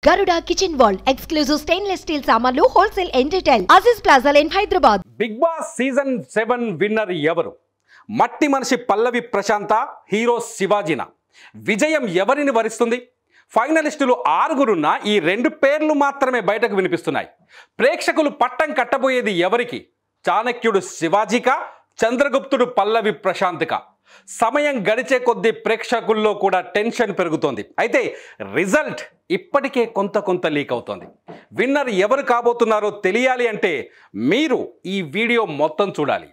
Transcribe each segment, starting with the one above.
గరుడ kitchen wall exclusive stainless steel సామాన్లు wholesale and retail Aziz plaza in Hyderabad big boss season seven winner ఎవరు మట్టి మనిషి పల్లవి ప్రశాంత హీరో శివాజీన విజయం ఎవరిని వరిస్తుంది ఫైనలిస్టులు ఆరుగురున్న ఈ రెండు పేర్లు మాత్రమే బయటకు వినిపిస్తున్నాయి ప్రేక్షకులు పట్టం కట్టబోయేది ఎవరికి చాణక్యుడు శివాజీకా చంద్రగుప్తుడు పల్లవి ప్రశాంతిక సమయం గడిచే కొద్దీ ప్రేక్షకుల్లో కూడా టెన్షన్ పెరుగుతోంది అయితే రిజల్ట్ ఇప్పటికే కొంత కొంత లీక్ అవుతోంది విన్నర్ ఎవరు కాబోతున్నారో తెలియాలి అంటే మీరు ఈ వీడియో మొత్తం చూడాలి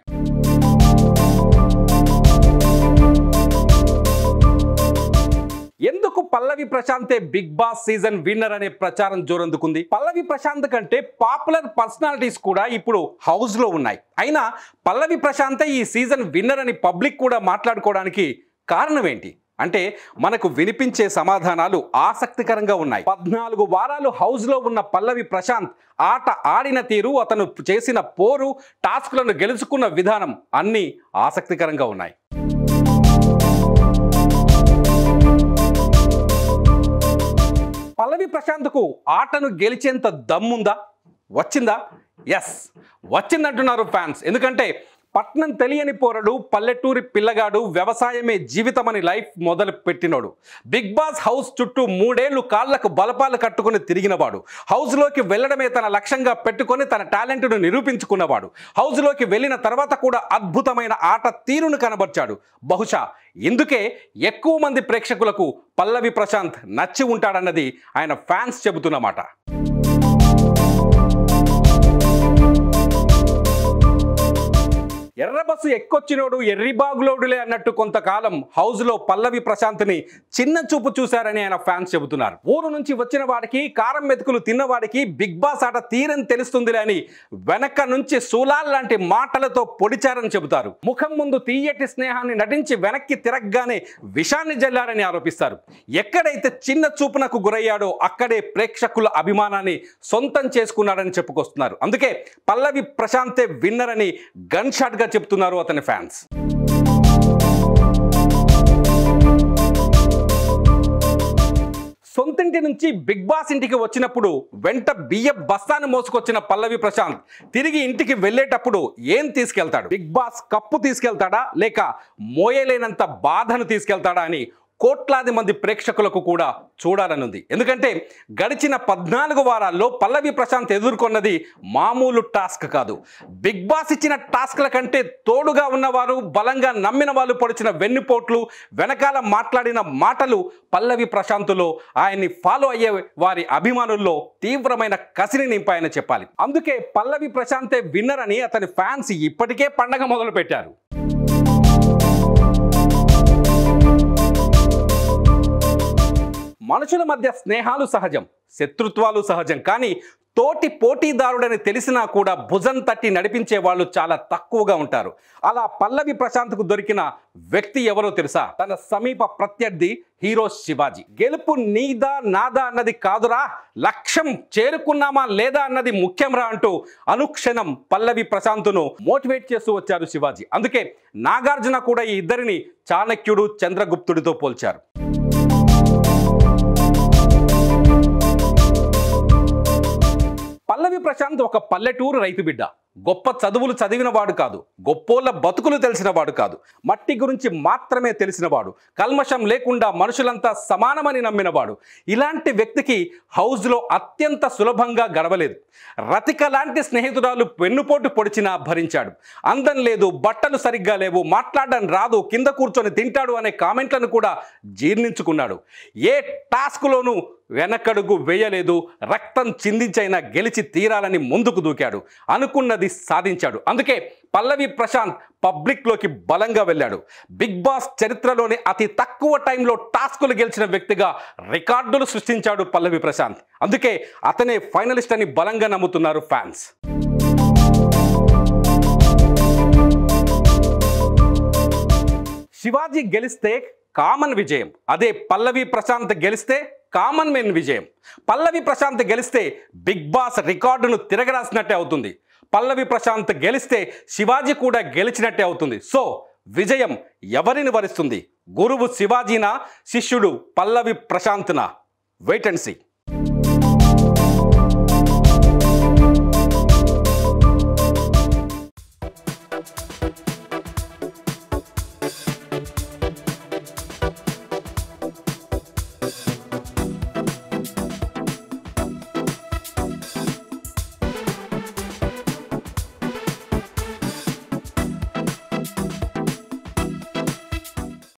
ఎందుకు పల్లవి ప్రశాంతే బిగ్ బాస్ సీజన్ విన్నర్ అనే ప్రచారం జోరందుకుంది పల్లవి ప్రశాంత్ కంటే పాపులర్ పర్సనాలిటీస్ కూడా ఇప్పుడు హౌస్ లో ఉన్నాయి అయినా పల్లవి ప్రశాంతే ఈ సీజన్ విన్నర్ అని పబ్లిక్ కూడా మాట్లాడుకోవడానికి కారణం ఏంటి అంటే మనకు వినిపించే సమాధానాలు ఆసక్తికరంగా ఉన్నాయి పద్నాలుగు వారాలు హౌస్లో ఉన్న పల్లవి ప్రశాంత్ ఆట ఆడిన తీరు అతను చేసిన పోరు టాస్క్లను గెలుచుకున్న విధానం అన్నీ ఆసక్తికరంగా ఉన్నాయి పల్లవి ప్రశాంత్కు ఆటను గెలిచేంత దమ్ముందా వచ్చిందా ఎస్ వచ్చిందంటున్నారు ఫ్యాన్స్ ఎందుకంటే పట్నం తెలియని పోరడు పల్లెటూరి పిల్లగాడు వ్యవసాయమే జీవితమని లైఫ్ మొదలు పెట్టినోడు బిగ్ బాస్ హౌస్ చుట్టూ మూడేళ్లు కాళ్లకు బలపాలు కట్టుకుని తిరిగినవాడు హౌస్లోకి వెళ్ళడమే తన లక్ష్యంగా పెట్టుకొని తన టాలెంట్ను నిరూపించుకున్నవాడు హౌస్లోకి వెళ్ళిన తర్వాత కూడా అద్భుతమైన ఆట తీరును కనబర్చాడు బహుశా ఇందుకే ఎక్కువ మంది ప్రేక్షకులకు పల్లవి ప్రశాంత్ నచ్చి ఉంటాడన్నది ఆయన ఫ్యాన్స్ చెబుతున్నమాట ఎర్రబస్సు ఎక్కొచ్చినోడు ఎర్రిబాగులోడులే అన్నట్టు కొంతకాలం హౌస్లో పల్లవి ప్రశాంత్ని చిన్న చూపు చూశారని ఆయన ఫ్యాన్స్ చెబుతున్నారు ఊరు నుంచి వచ్చిన వాడికి కారం మెతుకులు తిన్నవాడికి బిగ్ బాస్ ఆట తీరని తెలుస్తుందిలే అని వెనక నుంచి సూలాల్ లాంటి మాటలతో పొడిచారని చెబుతారు ముఖం ముందు తీయటి స్నేహాన్ని నటించి వెనక్కి తిరగగానే విషాన్ని జల్లారని ఆరోపిస్తారు ఎక్కడైతే చిన్న చూపునకు గురయ్యాడో అక్కడే ప్రేక్షకుల అభిమానాన్ని సొంతం చేసుకున్నాడని చెప్పుకొస్తున్నారు అందుకే పల్లవి ప్రశాంతే విన్నర్ అని గన్ షాట్ గా చెప్తున్నారు అతని ఫ్యాన్స్ సొంతింటి నుంచి బిగ్ బాస్ ఇంటికి వచ్చినప్పుడు వెంట బియ్య బస్తాను మోసుకొచ్చిన పల్లవి ప్రశాంత్ తిరిగి ఇంటికి వెళ్ళేటప్పుడు ఏం తీసుకెళ్తాడు బిగ్ బాస్ కప్పు తీసుకెళ్తాడా లేక మోయలేనంత బాధను తీసుకెళ్తాడా అని కోట్లాది మంది ప్రేక్షకులకు కూడా చూడాలనుంది ఎందుకంటే గడిచిన పద్నాలుగు వారాల్లో పల్లవి ప్రశాంత్ ఎదుర్కొన్నది మామూలు టాస్క్ కాదు బిగ్ బాస్ ఇచ్చిన టాస్క్ల కంటే తోడుగా ఉన్నవారు బలంగా నమ్మిన వాళ్ళు పొడిచిన వెన్నుపోట్లు వెనకాల మాట్లాడిన మాటలు పల్లవి ప్రశాంతులో ఆయన్ని ఫాలో అయ్యే వారి అభిమానుల్లో తీవ్రమైన కసిని నింపాయని చెప్పాలి అందుకే పల్లవి ప్రశాంతే విన్నర్ అని అతని ఫ్యాన్స్ ఇప్పటికే పండగ మొదలు పెట్టారు మనుషుల మధ్య స్నేహాలు సహజం శత్రుత్వాలు సహజం కానీ తోటి పోటీదారుడని తెలిసినా కూడా భుజం తట్టి నడిపించే వాళ్ళు చాలా తక్కువగా ఉంటారు అలా పల్లవి ప్రశాంత్కు దొరికిన వ్యక్తి ఎవరో తెలుసా తన సమీప ప్రత్యర్థి హీరో శివాజీ గెలుపు నీదా నాదా అన్నది కాదురా లక్ష్యం చేరుకున్నామా లేదా అన్నది ముఖ్యంరా అంటూ అనుక్షణం పల్లవి ప్రశాంత్ను మోటివేట్ చేస్తూ వచ్చారు శివాజీ అందుకే నాగార్జున కూడా ఈ ఇద్దరిని చాణక్యుడు చంద్రగుప్తుడితో పోల్చారు పల్లవి ప్రశాంత్ ఒక పల్లెటూరు రైతు బిడ్డ గొప్ప చదువులు చదివినవాడు కాదు గొప్పోళ్ళ బతుకులు తెలిసినవాడు కాదు మట్టి గురించి మాత్రమే తెలిసినవాడు కల్మషం లేకుండా మనుషులంతా సమానమని నమ్మినవాడు ఇలాంటి వ్యక్తికి హౌస్లో అత్యంత సులభంగా గడవలేదు రతిక లాంటి స్నేహితురాలు వెన్నుపోటు పొడిచినా భరించాడు అందం లేదు బట్టలు సరిగ్గా లేవు మాట్లాడడం రాదు కింద కూర్చొని తింటాడు అనే కామెంట్లను కూడా జీర్ణించుకున్నాడు ఏ టాస్క్లోనూ వెనకడుగు వేయలేదు రక్తం చిందించైనా గెలిచి తీరాలని ముందుకు దూకాడు అనుకున్నది సాధించాడు అందుకే పల్లవి ప్రశాంత్ పబ్లిక్లోకి బలంగా వెళ్ళాడు బిగ్ బాస్ చరిత్రలోని అతి తక్కువ టైంలో టాస్కులు గెలిచిన వ్యక్తిగా రికార్డులు సృష్టించాడు పల్లవి ప్రశాంత్ అందుకే అతనే ఫైనలిస్ట్ అని బలంగా నమ్ముతున్నారు ఫ్యాన్స్ శివాజీ గెలిస్తే కామన్ విజయం అదే పల్లవి ప్రశాంత్ గెలిస్తే కామన్ మెన్ విజయం పల్లవి ప్రశాంత్ గెలిస్తే బిగ్ బాస్ రికార్డును తిరగరాసినట్టే అవుతుంది పల్లవి ప్రశాంత్ గెలిస్తే శివాజీ కూడా గెలిచినట్టే అవుతుంది సో విజయం ఎవరిని వరిస్తుంది గురువు శివాజీనా శిష్యుడు పల్లవి ప్రశాంత్నా వెయిట్ అండ్ సీ